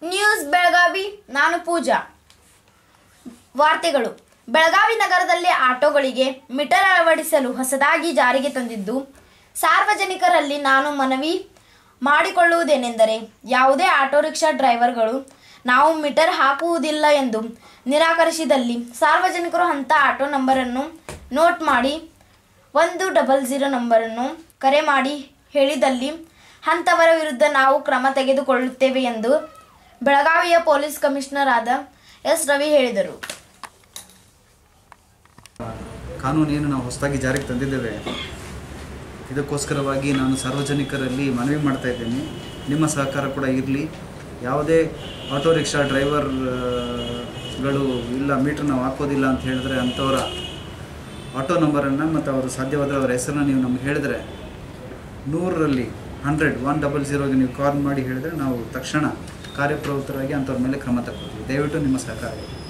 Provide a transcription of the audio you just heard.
news Belagavi ನಾನು ಪೂಜಾ ವಾರ್ತೆಗಳು ಬೆಳಗಾವಿ ನಗರದಲ್ಲಿ ಆಟೋಗಳಿಗೆ ಮೀಟರ್ ಅಳವಡಿಸಲು ಹೊಸದಾಗಿ ಜಾರಿಗೆ ತಂದಿದ್ದು ಸಾರ್ವಜನಿಕರಲ್ಲಿ ನಾನು ಮನವಿ ಮಾಡಿಕೊಳ್ಳುವುದೇನೆಂದರೆ ಯಾವುದೇ ಆಟೋ ರಿಕ್ಷಾ ಡ್ರೈವರ್ಗಳು ನಾವು ಮೀಟರ್ ಹಾಕುವುದಿಲ್ಲ ಎಂದು ನಿರಾಕರಿಸಿದಲ್ಲಿ ಸಾರ್ವಜನಿಕರು ಅಂಥ ಆಟೋ ನಂಬರನ್ನು ನೋಟ್ ಮಾಡಿ ಒಂದು ಡಬಲ್ ಝೀರೋ ನಂಬರನ್ನು ಕರೆ ಮಾಡಿ ಹೇಳಿದಲ್ಲಿ ಅಂಥವರ ವಿರುದ್ಧ ನಾವು ಕ್ರಮ ತೆಗೆದುಕೊಳ್ಳುತ್ತೇವೆ ಎಂದು ಬೆಳಗಾವಿಯ ಪೊಲೀಸ್ ಕಮಿಷನರ್ ಆದ ಎಸ್ ರವಿ ಹೇಳಿದರು ಕಾನೂನು ಏನು ನಾವು ಹೊಸದಾಗಿ ಜಾರಿಗೆ ತಂದಿದ್ದೇವೆ ಇದಕ್ಕೋಸ್ಕರವಾಗಿ ನಾನು ಸಾರ್ವಜನಿಕರಲ್ಲಿ ಮನವಿ ಮಾಡ್ತಾ ಇದ್ದೇನೆ ನಿಮ್ಮ ಸಹಕಾರ ಕೂಡ ಇರಲಿ ಯಾವುದೇ ಆಟೋ ರಿಕ್ಷಾ ಡ್ರೈವರ್ಗಳು ಇಲ್ಲ ಮೀಟ್ರ್ ನಾವು ಹಾಕೋದಿಲ್ಲ ಅಂತ ಹೇಳಿದ್ರೆ ಅಂಥವರ ಆಟೋ ನಂಬರನ್ನು ಮತ್ತು ಅವರು ಸಾಧ್ಯವಾದರೆ ಅವರ ಹೆಸರನ್ನ ನೀವು ನಮ್ಗೆ ಹೇಳಿದ್ರೆ ನೂರರಲ್ಲಿ ಹಂಡ್ರೆಡ್ ಒನ್ ಡಬಲ್ ಝೀರೋಗೆ ನೀವು ಕಾಲ್ ಮಾಡಿ ಹೇಳಿದರೆ ನಾವು ತಕ್ಷಣ ಕಾರ್ಯಪ್ರವೃತ್ತರಾಗಿ ಅಂಥವ್ರ ಮೇಲೆ ಕ್ರಮ ತಗೊಳ್ತೀವಿ ದಯವಿಟ್ಟು ನಿಮ್ಮ ಸಹಕಾರ ಇರಲಿ